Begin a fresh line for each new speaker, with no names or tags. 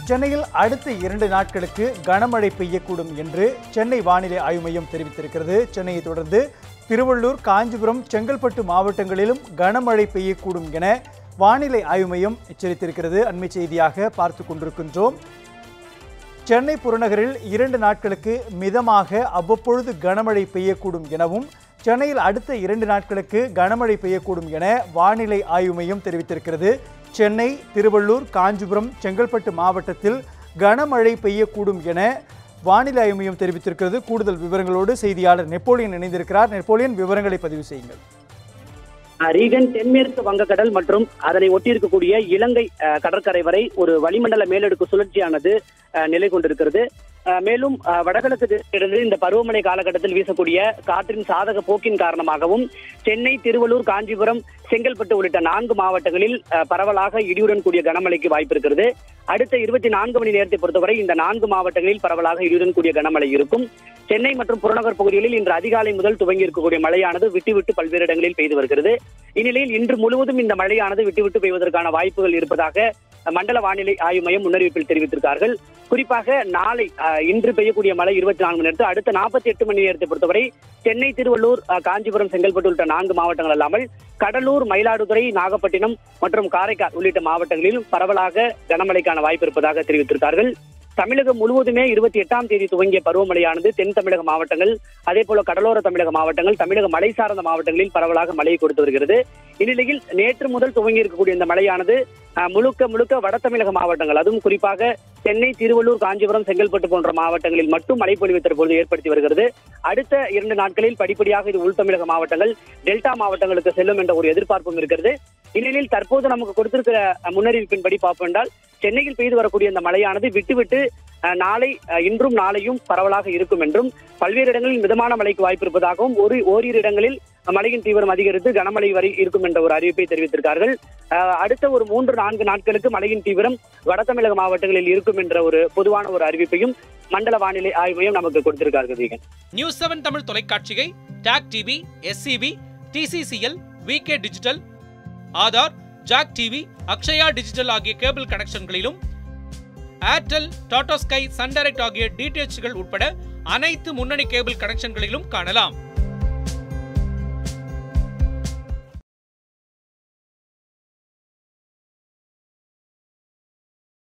சென்னையில் அடுத்த இரண்டு நாட்களுக்கு கனமழை பெய்யக்கூடும் என்று சென்னை வானிலை ஆய்வு மையம் தெரிவித்திருக்கிறது சென்னையை தொடர்ந்து திருவள்ளூர் காஞ்சிபுரம் செங்கல்பட்டு மாவட்டங்களிலும் கனமழை பெய்யக்கூடும் என வானிலை ஆய்வு மையம் எச்சரித்திருக்கிறது அண்மை செய்தியாக பார்த்து கொண்டிருக்கின்றோம் சென்னை புறநகரில் இரண்டு நாட்களுக்கு மிதமாக அவ்வப்பொழுது கனமழை பெய்யக்கூடும் எனவும் சென்னையில் அடுத்த இரண்டு நாட்களுக்கு கனமழை பெய்யக்கூடும் என வானிலை ஆய்வு மையம் தெரிவித்திருக்கிறது சென்னை திருவள்ளூர் காஞ்சிபுரம் செங்கல்பட்டு மாவட்டத்தில் கனமழை பெய்யக்கூடும் என வானிலை ஆய்வு மையம் தெரிவித்திருக்கிறது கூடுதல் விவரங்களோடு செய்தியாளர் நெப்போலியன் இணைந்திருக்கிறார் நெப்போலியன் விவரங்களை பதிவு செய்யுங்கள்
ரீகன் தென்மேற்கு வங்கக்கடல் மற்றும் அதனை ஒட்டியிருக்கக்கூடிய இலங்கை அஹ், கடற்கரை வரை ஒரு வளிமண்டல மேலடுக்கு சுழற்சியானது அஹ், நிலை கொண்டிருக்கிறது அஹ், மேலும் அஹ், வடகிழக்கு திசையிலிருந்து இந்த பருவமழை காலகட்டத்தில் வீசக்கூடிய காற்றின் சாதக போக்கின் காரணமாகவும் சென்னை திருவள்ளூர் காஞ்சிபுரம் செங்கல்பட்டு உள்ளிட்ட நான்கு மாவட்டங்களில் அஹ், பரவலாக இடியுடன் கூடிய கனமழைக்கு வாய்ப்பு இருக்கிறது அடுத்த இருபத்தி நான்கு மணி நேரத்தை பொறுத்தவரை இந்த நான்கு மாவட்டங்களில் பரவலாக இடியுடன் கூடிய கனமழை இருக்கும் சென்னை மற்றும் புறநகர் பகுதிகளில் இன்று அதிகாலை முதல் துவங்கி இருக்கக்கூடிய மழையானது விட்டு விட்டு பல்வேறு இடங்களில் பெய்து வருகிறது இந்நிலையில் இன்று முழுவதும் இந்த மழையானது விட்டுவிட்டு பெய்வதற்கான வாய்ப்புகள் இருப்பதாக மண்டல வானிலை ஆய்வு மையம் முன்னறிவிப்பில் தெரிவித்திருக்கார்கள் குறிப்பாக நாளை அஹ், இன்று பெய்யக்கூடிய மழை இருபத்தி நான்கு மணி நேரத்தில் அடுத்த நாற்பத்தி எட்டு மணி நேரத்தை பொறுத்தவரை சென்னை திருவள்ளூர் அஹ், காஞ்சிபுரம் செங்கல்பட்டு உள்ளிட்ட நான்கு மாவட்டங்கள் அல்லாமல் கடலூர் மயிலாடுதுறை நாகப்பட்டினம் மற்றும் காரைக்கால் உள்ளிட்ட மாவட்டங்களிலும் பரவலாக கனமழைக்கான வாய்ப்பு இருப்பதாக தெரிவித்திருக்கார்கள் தமிழகம் முழுவதுமே இருபத்தி எட்டாம் தேதி துவங்கிய பருவமழையானது தென் தமிழக மாவட்டங்கள் அதே போல கடலோர தமிழக மாவட்டங்கள் தமிழக மலை சார்ந்த மாவட்டங்களில் பரவலாக மழையை கொடுத்து வருகிறது இந்நிலையில் நேற்று முதல் துவங்கி இருக்கக்கூடிய இந்த மழையானது அஹ், முழுக்க முழுக்க வட தமிழக மாவட்டங்கள் அதுவும் குறிப்பாக சென்னை திருவள்ளூர் காஞ்சிபுரம் செங்கல்பட்டு போன்ற மாவட்டங்களில் மட்டும் மழைப்பொழிவு தற்பொழுது ஏற்படுத்தி வருகிறது அடுத்த இரண்டு நாட்களில் படிப்படியாக இது உள் தமிழக மாவட்டங்கள் டெல்டா மாவட்டங்களுக்கு செல்லும் என்ற ஒரு எதிர்பார்ப்பும் இருக்கிறது இந்நிலையில் தற்போது நமக்கு கொடுத்திருக்கிற அஹ், முன்னறிவிப்பின்படி பார்ப்போம் என்றால் சென்னையில் பெய்து வரக்கூடிய இந்த மழையானது விட்டுவிட்டு அஹ், நாளை அஹ், இன்றும் நாளையும் பரவலாக இருக்கும் என்றும் பல்வேறு இடங்களில் மிதமான மழைக்கு வாய்ப்பு இருப்பதாகவும் ஒரு ஓரிரு இடங்களில் மழையின் தீவிரம் அதிகரித்து கனமழை வரை இருக்கும் என்ற ஒரு அறிவிப்பை தெரிவித்திருக்கார்கள் அஹ், அடுத்த ஒரு மூன்று நான்கு நாட்களுக்கு மழையின் தீவிரம் வட தமிழக மாவட்டங்களில் இருக்கும் என்ற ஒரு பொதுவான ஒரு அறிவிப்பையும் மண்டல வானிலை ஆய்வு மையம் நமக்கு கொடுத்திருக்கார்கள் தீகன்
நியூஸ் செவன் தமிழ் தொலைக்காட்சியை TAC TV SCV TCCL VK digital Aadhaar jack TV Akshaya digital ஆகிய கேபிள் கனெக்ஷன்களிலும் Airtel Tata Sky Sun Direct ஆகிய டிடிஎச்கள் உட்பட அனைத்து முன்னணி கேபிள் கனெக்ஷன்களிலும் காணலாம்